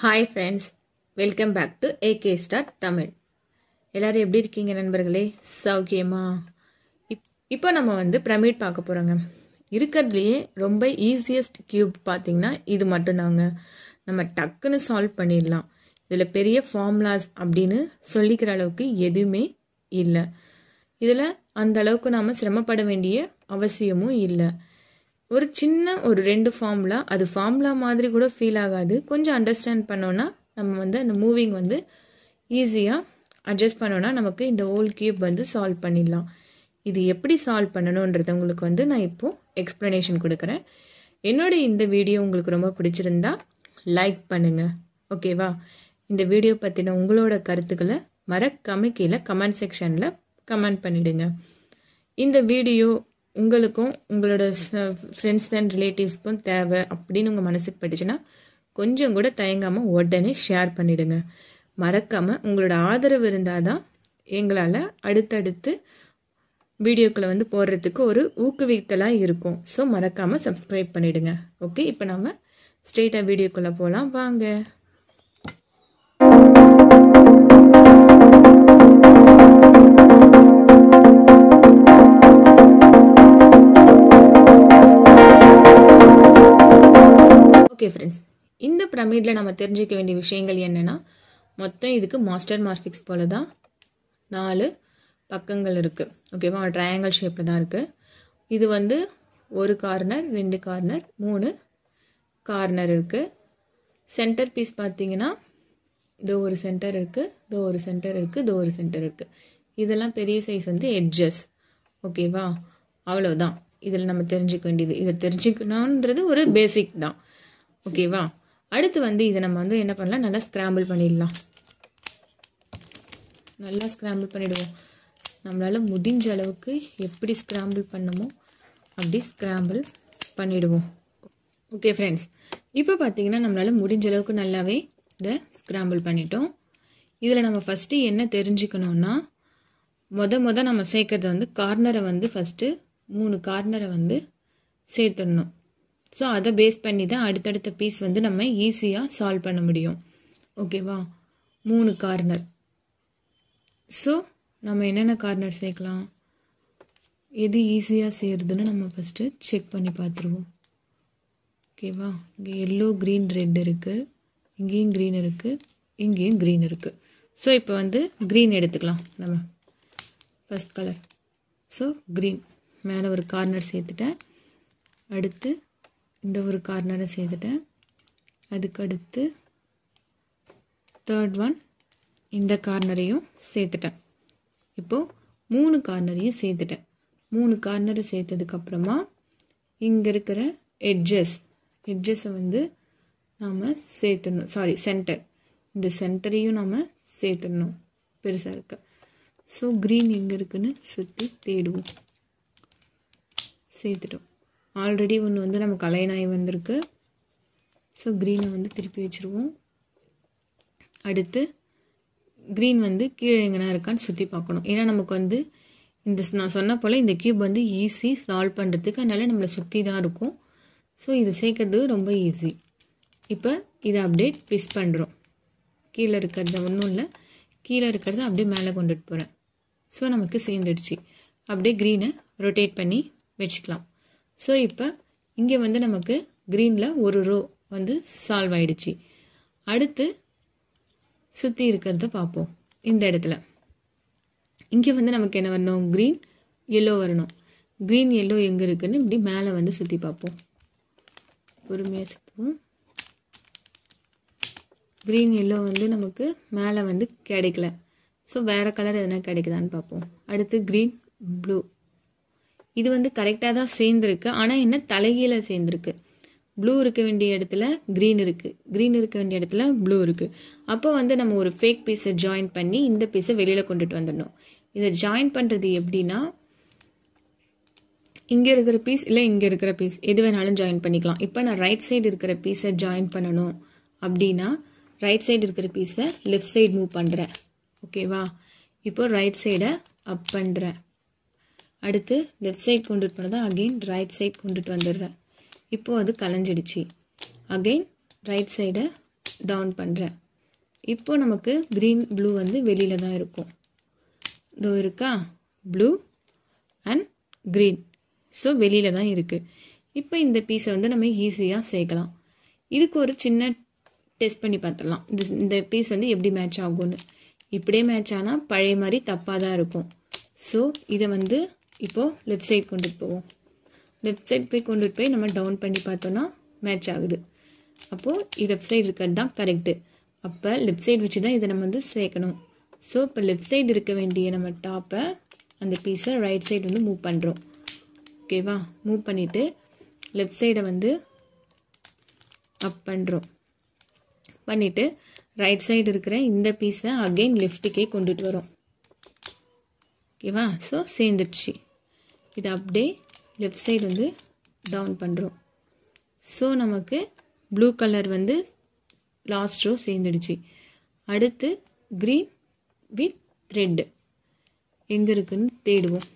hi friends welcome back to AK start Tamil எல்லோரும் எப்படி இருக்கீங்க நண்பர்களே சௌக்கியமா இப் இப்போ நம்ம வந்து பிரமிட் பார்க்க போகிறோங்க இருக்கிறதுலையே ரொம்ப ஈஸியஸ்ட் கியூப் பார்த்திங்கன்னா இது மட்டும்தாங்க நம்ம டக்குன்னு சால்வ் பண்ணிடலாம் இதில் பெரிய ஃபார்முலாஸ் அப்படின்னு சொல்லிக்கிற அளவுக்கு எதுவுமே இல்லை இதில் அந்த அளவுக்கு நாம் சிரமப்பட வேண்டிய அவசியமும் இல்லை ஒரு சின்ன ஒரு ரெண்டு ஃபார்முலா அது ஃபார்முலா மாதிரி கூட ஃபீல் ஆகாது கொஞ்சம் அண்டர்ஸ்டாண்ட் பண்ணோன்னா நம்ம வந்து அந்த மூவிங் வந்து ஈஸியாக அட்ஜஸ்ட் பண்ணோன்னா நமக்கு இந்த ஹோல் கியூப் வந்து சால்வ் பண்ணிடலாம் இது எப்படி சால்வ் பண்ணணுன்றது உங்களுக்கு வந்து நான் இப்போது எக்ஸ்ப்ளனேஷன் கொடுக்குறேன் என்னோட இந்த வீடியோ உங்களுக்கு ரொம்ப பிடிச்சிருந்தா லைக் பண்ணுங்கள் ஓகேவா இந்த வீடியோ பற்றின உங்களோட கருத்துக்களை மறக்காம கீழே கமெண்ட் செக்ஷனில் கமெண்ட் பண்ணிவிடுங்க இந்த வீடியோ உங்களுக்கும் உங்களோட ஃப்ரெண்ட்ஸ் அண்ட் ரிலேட்டிவ்ஸ்க்கும் தேவை அப்படின்னு உங்கள் மனசுக்கு பட்டுச்சுன்னா கொஞ்சம் கூட தயங்காமல் உடனே ஷேர் பண்ணிவிடுங்க மறக்காமல் உங்களோட ஆதரவு இருந்தால் தான் எங்களால் அடுத்தடுத்து வீடியோக்களை வந்து போடுறதுக்கு ஒரு ஊக்குவித்தலாக இருக்கும் ஸோ மறக்காமல் சப்ஸ்கிரைப் பண்ணிவிடுங்க ஓகே இப்போ நம்ம ஸ்ட்ரெயிட்டாக வீடியோக்குள்ளே போகலாம் வாங்க ஓகே ஃப்ரெண்ட்ஸ் இந்த பிரமிடில் நம்ம தெரிஞ்சிக்க வேண்டிய விஷயங்கள் என்னென்னா மொத்தம் இதுக்கு மாஸ்டர் மார்பிக்ஸ் போல தான் நாலு பக்கங்கள் இருக்குது ஓகேவா ட்ரையாங்கிள் ஷேப்பில் தான் இருக்குது இது வந்து ஒரு கார்னர் ரெண்டு கார்னர் மூணு கார்னர் இருக்குது சென்டர் பீஸ் பார்த்தீங்கன்னா இதோ ஒரு சென்டர் இருக்குது இதோ ஒரு சென்டர் இருக்குது இதோ ஒரு சென்டர் இருக்குது இதெல்லாம் பெரிய சைஸ் வந்து எட்ஜஸ் ஓகேவா அவ்வளோதான் இதில் நம்ம தெரிஞ்சுக்க வேண்டியது இதை தெரிஞ்சுக்கணுன்றது ஒரு பேசிக் தான் ஓகேவா அடுத்து வந்து இதை நம்ம வந்து என்ன பண்ணலாம் நல்லா ஸ்க்ராம்பிள் பண்ணிடலாம் நல்லா ஸ்க்ராம்பிள் பண்ணிவிடுவோம் நம்மளால் முடிஞ்ச அளவுக்கு எப்படி ஸ்க்ராம்பிள் பண்ணமோ அப்படி ஸ்க்ராம்பிள் பண்ணிவிடுவோம் ஓகே ஃப்ரெண்ட்ஸ் இப்போ பார்த்தீங்கன்னா நம்மளால் முடிஞ்ச அளவுக்கு நல்லாவே இதை ஸ்க்ராம்பிள் பண்ணிட்டோம் இதில் நம்ம ஃபஸ்ட்டு என்ன தெரிஞ்சுக்கணுன்னா மொத மொதல் நம்ம சேர்க்குறது வந்து கார்னரை வந்து ஃபஸ்ட்டு மூணு கார்னரை வந்து சேர்த்துடணும் ஸோ அதை பேஸ் பண்ணி தான் அடுத்தடுத்த பீஸ் வந்து நம்ம ஈஸியாக சால்வ் பண்ண முடியும் ஓகேவா மூணு கார்னர் ஸோ நம்ம என்னென்ன கார்னர் சேர்க்கலாம் எது ஈஸியாக செய்கிறதுன்னு நம்ம ஃபஸ்ட்டு செக் பண்ணி பார்த்துருவோம் ஓகேவா இங்கே எல்லோ க்ரீன் ரெட் இருக்குது இங்கேயும் க்ரீன் இருக்குது இங்கேயும் க்ரீன் இருக்குது ஸோ இப்போ வந்து க்ரீன் எடுத்துக்கலாம் நம்ம ஃபஸ்ட் கலர் ஸோ க்ரீன் மேலே ஒரு கார்னர் சேர்த்துட்டேன் அடுத்து இந்த ஒரு கார்னரை சேர்த்துட்டேன் அதுக்கு அடுத்து தேர்ட் ஒன் இந்த கார்னரையும் சேர்த்துட்டேன் இப்போது மூணு கார்னரையும் சேர்த்துட்டேன் மூணு கார்னரை சேர்த்ததுக்கப்புறமா இங்கே இருக்கிற எட்ஜஸ் எட்ஜஸை வந்து நாம் சேர்த்துடணும் சாரி சென்டர் இந்த சென்டரையும் நாம் சேர்த்துடணும் பெருசாக இருக்க ஸோ க்ரீன் எங்கே இருக்குன்னு சுற்றி தேடுவோம் சேர்த்துட்டோம் ஆல்ரெடி ஒன்று வந்து நமக்கு அலைனாய் வந்திருக்கு ஸோ க்ரீனை வந்து திருப்பி வச்சுருவோம் அடுத்து க்ரீன் வந்து கீழே எங்கன்னா இருக்கான்னு சுற்றி பார்க்கணும் ஏன்னா நமக்கு வந்து இந்த நான் சொன்ன போல் இந்த க்யூப் வந்து ஈஸி சால்வ் பண்ணுறதுக்கு அதனால் நம்மளை சுற்றி தான் இருக்கும் ஸோ இது சேர்க்கறது ரொம்ப ஈஸி இப்போ இதை அப்படியே ட்விஸ்ட் பண்ணுறோம் கீழே இருக்கிறத ஒன்றும் இல்லை கீழே இருக்கிறத அப்படியே மேலே கொண்டுட்டு போகிறேன் ஸோ நமக்கு சேர்ந்துடுச்சு அப்படியே க்ரீனை ரொட்டேட் பண்ணி வச்சுக்கலாம் ஸோ இப்போ இங்கே வந்து நமக்கு க்ரீனில் ஒரு ரோ வந்து சால்வ் ஆயிடுச்சு அடுத்து சுற்றி இருக்கிறத பார்ப்போம் இந்த இடத்துல இங்கே வந்து நமக்கு என்ன வரணும் க்ரீன் எல்லோ வரணும் க்ரீன் எல்லோ எங்கே இருக்குன்னு இப்படி மேலே வந்து சுற்றி பார்ப்போம் பொறுமையாக சுற்றுவோம் க்ரீன் எல்லோ வந்து நமக்கு மேலே வந்து கிடைக்கல ஸோ வேறு கலர் எதனா கிடைக்குதான்னு பார்ப்போம் அடுத்து க்ரீன் ப்ளூ இது வந்து கரெக்டாக தான் சேர்ந்துருக்கு ஆனால் என்ன தலைகீழ சேர்ந்துருக்கு ப்ளூ இருக்க வேண்டிய இடத்துல க்ரீன் இருக்குது க்ரீன் இருக்க வேண்டிய இடத்துல ப்ளூ இருக்குது அப்போ வந்து நம்ம ஒரு ஃபேக் பீஸை ஜாயின் பண்ணி இந்த பீஸை வெளியில் கொண்டுட்டு வந்துடணும் இதை ஜாயின் பண்ணுறது எப்படின்னா இங்கே இருக்கிற பீஸ் இல்லை இங்கே இருக்கிற பீஸ் எது வேணாலும் ஜாயின் பண்ணிக்கலாம் இப்போ நான் ரைட் சைடு இருக்கிற பீஸை ஜாயின் பண்ணணும் அப்படின்னா ரைட் சைடு இருக்கிற பீஸை லெஃப்ட் சைடு மூவ் பண்ணுறேன் ஓகேவா இப்போ ரைட் சைடை அப் பண்ணுறேன் அடுத்து லெஃப்ட் சைட் கொண்டுட்டு போனதை அகெயின் ரைட் சைட் கொண்டுட்டு வந்துடுறேன் இப்போது அது கலைஞ்சிடுச்சு அகெயின் ரைட் சைடை டவுன் பண்ணுறேன் இப்போ நமக்கு க்ரீன் ப்ளூ வந்து வெளியில் தான் இருக்கும் இதோ இருக்கா ப்ளூ அண்ட் க்ரீன் ஸோ வெளியில் தான் இருக்குது இப்போ இந்த பீஸை வந்து நம்ம ஈஸியாக சேர்க்கலாம் இதுக்கு ஒரு சின்ன டெஸ்ட் பண்ணி பார்த்துடலாம் இந்த இந்த பீஸ் வந்து எப்படி மேட்ச் ஆகும்னு இப்படியே மேட்ச் ஆனால் பழைய மாதிரி தப்பாக தான் இருக்கும் ஸோ இதை வந்து இப்போது லெஃப்ட் சைட் கொண்டுட்டு போவோம் லெஃப்ட் சைட் போய் கொண்டுட்டு போய் நம்ம டவுன் பண்ணி பார்த்தோன்னா மேட்ச் ஆகுது அப்போது இது லெஃப்ட் சைடு இருக்கிறது தான் கரெக்டு அப்போ லெஃப்ட் சைடு வச்சு தான் இதை நம்ம வந்து சேர்க்கணும் ஸோ இப்போ லெஃப்ட் சைடு இருக்க வேண்டிய நம்ம டாப்பை அந்த பீஸை ரைட் சைடு வந்து மூவ் பண்ணுறோம் ஓகேவா மூவ் பண்ணிவிட்டு லெஃப்ட் சைடை வந்து அப் பண்ணுறோம் பண்ணிவிட்டு ரைட் சைடு இருக்கிற இந்த பீஸை அகெயின் லெஃப்ட்டுக்கே கொண்டுட்டு வரோம் ஓகேவா ஸோ சேர்ந்துடுச்சு இது அப்படியே லெஃப்ட் சைடு வந்து டவுன் பண்ணுறோம் ஸோ நமக்கு ப்ளூ கலர் வந்து லாஸ்ட் ரோ சேர்ந்துடுச்சு அடுத்து க்ரீன் வித் ரெட்டு எங்கே இருக்குன்னு தேடுவோம்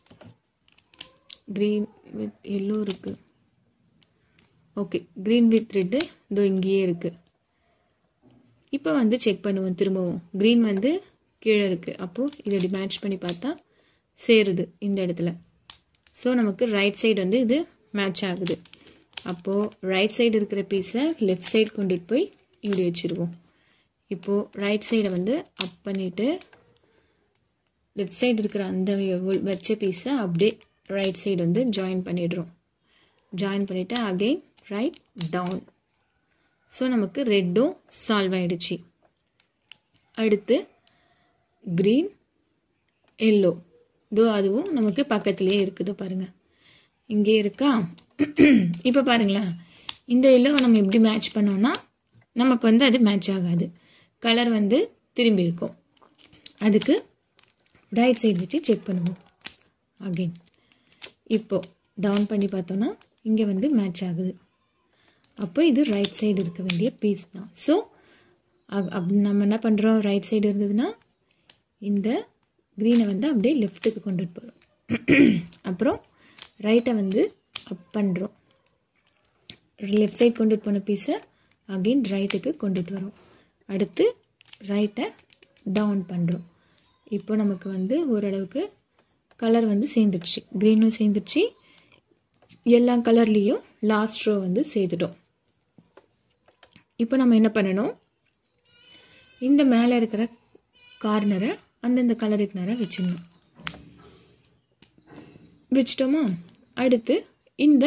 க்ரீன் வித் எல்லோ இருக்குது ஓகே க்ரீன் வித் ரெட்டு இதோ இங்கேயே இருக்குது இப்போ வந்து செக் பண்ணுவோம் திரும்பவும் க்ரீன் வந்து கீழே இருக்குது அப்போது இதை மேட்ச் பண்ணி பார்த்தா சேருது இந்த இடத்துல ஸோ நமக்கு ரைட் சைடு வந்து இது மேட்ச் ஆகுது அப்போது ரைட் சைடு இருக்கிற பீஸை லெஃப்ட் சைடு கொண்டுட்டு போய் இப்படி வச்சுருவோம் இப்போது ரைட் சைடை வந்து அப் பண்ணிவிட்டு லெஃப்ட் சைடு இருக்கிற அந்த வச்ச பீஸை அப்படியே ரைட் சைடு வந்து ஜாயின் பண்ணிடுறோம் ஜாயின் பண்ணிவிட்டு அகெயின் ரைட் டவுன் ஸோ நமக்கு ரெட்டும் சால்வ் ஆகிடுச்சு அடுத்து க்ரீன் எல்லோ இதோ அதுவும் நமக்கு பக்கத்துலேயே இருக்குது பாருங்கள் இங்கே இருக்கா இப்போ பாருங்களேன் இந்த எல்லோவை நம்ம எப்படி மேட்ச் பண்ணோம்னா நமக்கு வந்து அது மேட்ச் ஆகாது கலர் வந்து திரும்பி இருக்கும் அதுக்கு ரைட் சைடு வச்சு செக் பண்ணுவோம் அகெயின் இப்போது டவுன் பண்ணி பார்த்தோன்னா இங்கே வந்து மேட்ச் ஆகுது அப்போ இது ரைட் சைடு இருக்க வேண்டிய பீஸ் தான் ஸோ அப் நம்ம என்ன பண்ணுறோம் ரைட் சைடு இருந்ததுன்னா இந்த க்ரீனை வந்து அப்படியே லெஃப்ட்டுக்கு கொண்டுட்டு போகிறோம் அப்புறம் ரைட்டை வந்து அப் பண்ணுறோம் லெஃப்ட் சைட் கொண்டுட்டு போன பீஸை அகெயின் ரைட்டுக்கு கொண்டுட்டு வரோம் அடுத்து ரைட்டை டவுன் பண்ணுறோம் இப்போ நமக்கு வந்து ஓரளவுக்கு கலர் வந்து சேர்ந்துடுச்சு க்ரீனும் சேர்ந்துடுச்சு எல்லா கலர்லேயும் லாஸ்ட் ரோ வந்து சேர்த்துட்டோம் இப்போ நம்ம என்ன பண்ணணும் இந்த மேலே இருக்கிற கார்னரை அந்தந்த கலருக்கு நேரம் வச்சிடணும் வச்சிட்டோமா அடுத்து இந்த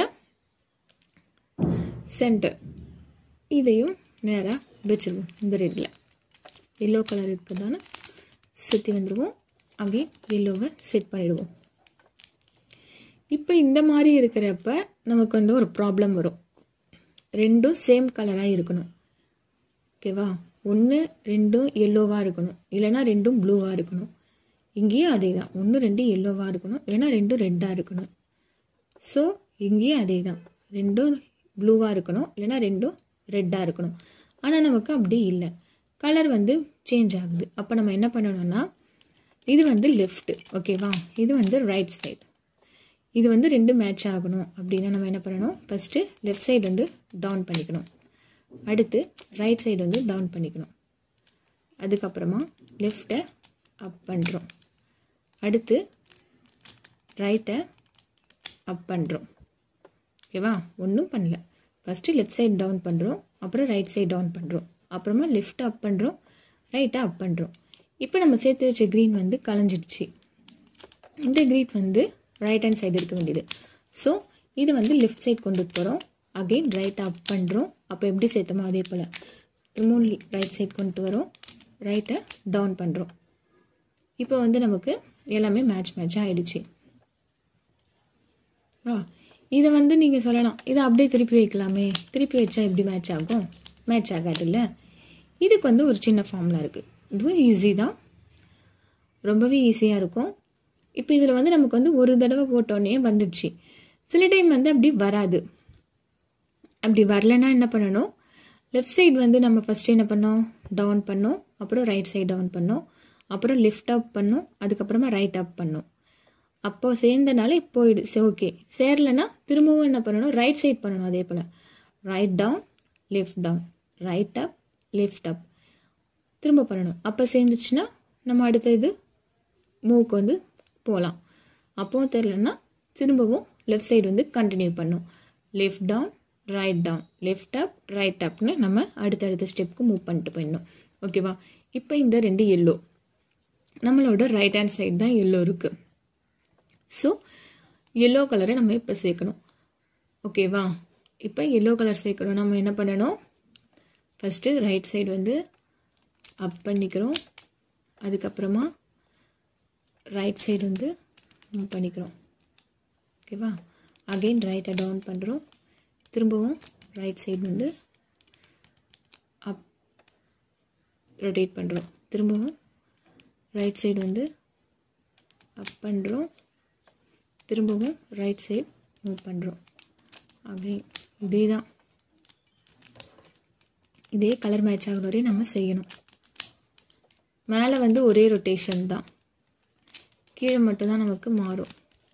சென்டர் இதையும் நேராக வச்சுருவோம் இந்த ரெட்டில் எல்லோ கலர் இருக்கிறதான சுற்றி வந்துடுவோம் அகெயின் எல்லோவை செட் பண்ணிடுவோம் இப்போ இந்த மாதிரி இருக்கிறப்ப நமக்கு வந்து ஒரு ப்ராப்ளம் வரும் ரெண்டும் சேம் கலராக இருக்கணும் ஓகேவா ஒன்று ரெண்டும் எல்லோவாக இருக்கணும் இல்லைனா ரெண்டும் ப்ளூவாக இருக்கணும் இங்கேயும் அதே தான் ஒன்று ரெண்டும் எல்லோவாக இருக்கணும் இல்லைனா ரெண்டும் ரெட்டாக இருக்கணும் ஸோ இங்கேயும் அதே தான் ரெண்டும் ப்ளூவாக இருக்கணும் இல்லைனா ரெண்டும் ரெட்டாக இருக்கணும் ஆனால் நமக்கு அப்படி இல்லை கலர் வந்து சேஞ்ச் ஆகுது அப்போ நம்ம என்ன பண்ணணும்னா இது வந்து லெஃப்ட்டு ஓகேவா இது வந்து ரைட் சைடு இது வந்து ரெண்டு மேட்ச் ஆகணும் அப்படின்னா நம்ம என்ன பண்ணணும் ஃபஸ்ட்டு லெஃப்ட் சைடு வந்து டவுன் பண்ணிக்கணும் அடுத்து ரைட் சைடு வந்து டவுன் பண்ணிக்கணும் அதுக்கப்புறமா லெஃப்டை அப் பண்ணுறோம் அடுத்து ரைட்டை அப் பண்ணுறோம் ஓகேவா ஒன்றும் பண்ணல ஃபஸ்ட்டு லெஃப்ட் சைடு டவுன் பண்ணுறோம் அப்புறம் ரைட் சைடு டவுன் பண்ணுறோம் அப்புறமா லெஃப்ட்டை அப் பண்ணுறோம் ரைட்டை அப் பண்ணுறோம் இப்போ நம்ம சேர்த்து வச்ச க்ரீன் வந்து கலைஞ்சிடுச்சு இந்த க்ரீன் வந்து ரைட் ஹேண்ட் சைடு இருக்க வேண்டியது ஸோ இது வந்து லெஃப்ட் சைட் கொண்டுட்டு போகிறோம் அகெயின் ரைட்டை அப் பண்ணுறோம் அப்போ எப்படி சேர்த்தோமோ அதே போல் திரும்பவும் ரைட் சைட் கொண்டு வரோம் ரைட்டை டவுன் பண்ணுறோம் இப்போ வந்து நமக்கு எல்லாமே மேட்ச் மேட்ச் ஆகிடுச்சு ஆ இதை வந்து நீங்கள் சொல்லலாம் இதை அப்படியே திருப்பி வைக்கலாமே திருப்பி வச்சா எப்படி மேட்ச் ஆகும் மேட்ச் ஆகாதுல்ல இதுக்கு வந்து ஒரு சின்ன ஃபார்முலா இருக்குது இதுவும் ஈஸி தான் ரொம்பவே ஈஸியாக இருக்கும் இப்போ இதில் வந்து நமக்கு வந்து ஒரு தடவை போட்டோன்னே வந்துடுச்சு சில டைம் வந்து அப்படி வராது அப்படி வரலன்னா என்ன பண்ணணும் லெஃப்ட் சைடு வந்து நம்ம ஃபஸ்ட்டு என்ன பண்ணோம் டவுன் பண்ணோம் அப்புறம் ரைட் சைடு டவுன் பண்ணோம் அப்புறம் லெஃப்ட் அப் பண்ணோம் அதுக்கப்புறமா ரைட் அப் பண்ணோம் அப்போ சேர்ந்தனால போயிடு சரி ஓகே சேரலைன்னா திரும்பவும் என்ன பண்ணணும் ரைட் சைட் பண்ணணும் அதே போல் right down left down right up left up திரும்ப பண்ணணும் அப்போ சேர்ந்துச்சுன்னா நம்ம அடுத்த இது மூவுக்கு வந்து போகலாம் அப்போவும் தெரிலன்னா திரும்பவும் லெஃப்ட் சைடு வந்து கண்டினியூ பண்ணும் left down right down left up right அப்னு நம்ம அடுத்தடுத்த ஸ்டெப்புக்கு மூவ் பண்ணிட்டு போயிடணும் ஓகேவா இப்போ இந்த ரெண்டு எல்லோ நம்மளோட ரைட் ஹேண்ட் சைடு தான் எல்லோ இருக்குது ஸோ எல்லோ கலரை நம்ம இப்போ சேர்க்கணும் ஓகேவா இப்போ எல்லோ கலர் சேர்க்கணும் நம்ம என்ன பண்ணணும் ஃபஸ்ட்டு ரைட் சைடு வந்து அப் பண்ணிக்கிறோம் அதுக்கப்புறமா ரைட் சைடு வந்து மூவ் பண்ணிக்கிறோம் ஓகேவா அகெயின் ரைட்டை டவுன் பண்ணுறோம் திரும்பவும் ரைட் சைடு வந்து அப் ரொட்டேட் பண்ணுறோம் திரும்பவும் ரைட் சைடு வந்து அப் பண்ணுறோம் திரும்பவும் ரைட் சைடு மூவ் பண்ணுறோம் அகைன் இதே தான் இதே கலர் மேட்ச் ஆகிற வரையும் நம்ம செய்யணும் மேலே வந்து ஒரே ரொட்டேஷன் தான் கீழே மட்டும்தான் நமக்கு மாறும்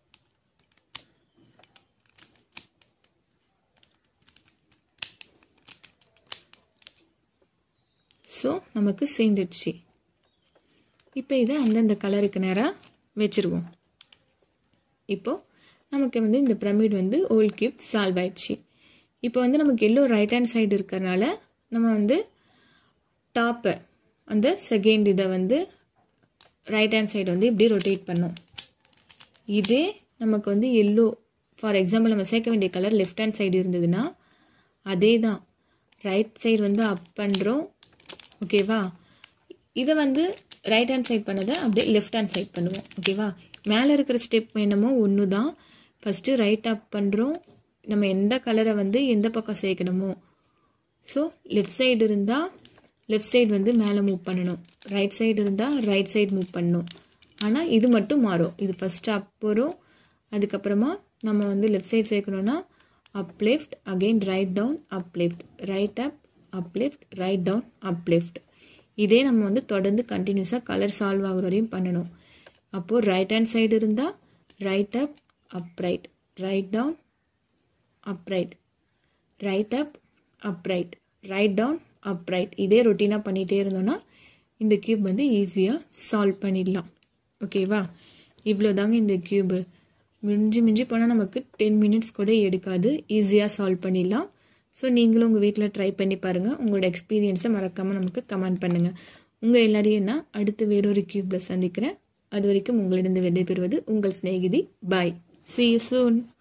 ஸோ நமக்கு சேர்ந்துடுச்சு இப்போ இதை அந்தந்த கலருக்கு நேராக வச்சுருவோம் இப்போது நமக்கு வந்து இந்த பிரமிட் வந்து ஓல் கியூப் சால்வ் ஆயிடுச்சு இப்போ வந்து நமக்கு எல்லோ ரைட் ஹேண்ட் சைடு இருக்கிறனால நம்ம வந்து டாப்பை அந்த செகண்ட் இதை வந்து ரைட் ஹேண்ட் சைடு வந்து இப்படி ரொட்டேட் பண்ணோம் இதே நமக்கு வந்து எல்லோ ஃபார் எக்ஸாம்பிள் நம்ம சேர்க்க வேண்டிய கலர் லெஃப்ட் ஹேண்ட் சைடு இருந்ததுன்னா அதே தான் ரைட் சைடு வந்து அப் பண்ணுறோம் ஓகேவா இதை வந்து ரைட் ஹேண்ட் சைட் பண்ணதை அப்படியே லெஃப்ட் ஹேண்ட் சைட் பண்ணுவோம் ஓகேவா மேலே இருக்கிற ஸ்டெப் என்னமோ ஒன்று தான் ஃபஸ்ட்டு ரைட் அப் பண்ணுறோம் நம்ம எந்த கலரை வந்து எந்த பக்கம் சேர்க்கணுமோ ஸோ லெஃப்ட் சைடு இருந்தால் லெஃப்ட் சைடு வந்து மேலே மூவ் பண்ணணும் ரைட் சைடு இருந்தால் ரைட் சைடு மூவ் பண்ணணும் ஆனால் இது மட்டும் மாறும் இது ஃபஸ்ட்டு அப் வரும் அதுக்கப்புறமா நம்ம வந்து லெஃப்ட் சைடு சேர்க்கணுன்னா up left again right down up left right up up left right down up left இதே நம்ம வந்து தொடர்ந்து கண்டினியூஸாக கலர் சால்வ் ஆகுற வரையும் பண்ணணும் அப்போது ரைட் ஹேண்ட் சைடு இருந்தால் right up up right right down up right right up up right right down up right இதே ரொட்டீனாக பண்ணிகிட்டே இருந்தோன்னா இந்த க்யூப் வந்து ஈஸியாக சால்வ் பண்ணிடலாம் ஓகேவா இவ்வளோ தாங்க இந்த க்யூபு மிஞ்சி மிஞ்சி போனால் நமக்கு டென் மினிட்ஸ் கூட எடுக்காது ஈஸியாக சால்வ் பண்ணிடலாம் ஸோ நீங்களும் உங்கள் வீட்டில் ட்ரை பண்ணி பாருங்கள் உங்களோட எக்ஸ்பீரியன்ஸை மறக்காமல் நமக்கு கமெண்ட் பண்ணுங்கள் உங்கள் எல்லாரையும் நான் அடுத்து வேறொரு க்யூப்பில் சந்திக்கிறேன் அது வரைக்கும் உங்களிடம் விடைபெறுவது உங்கள் சிநேகிதி பாய் சி யூ சூன்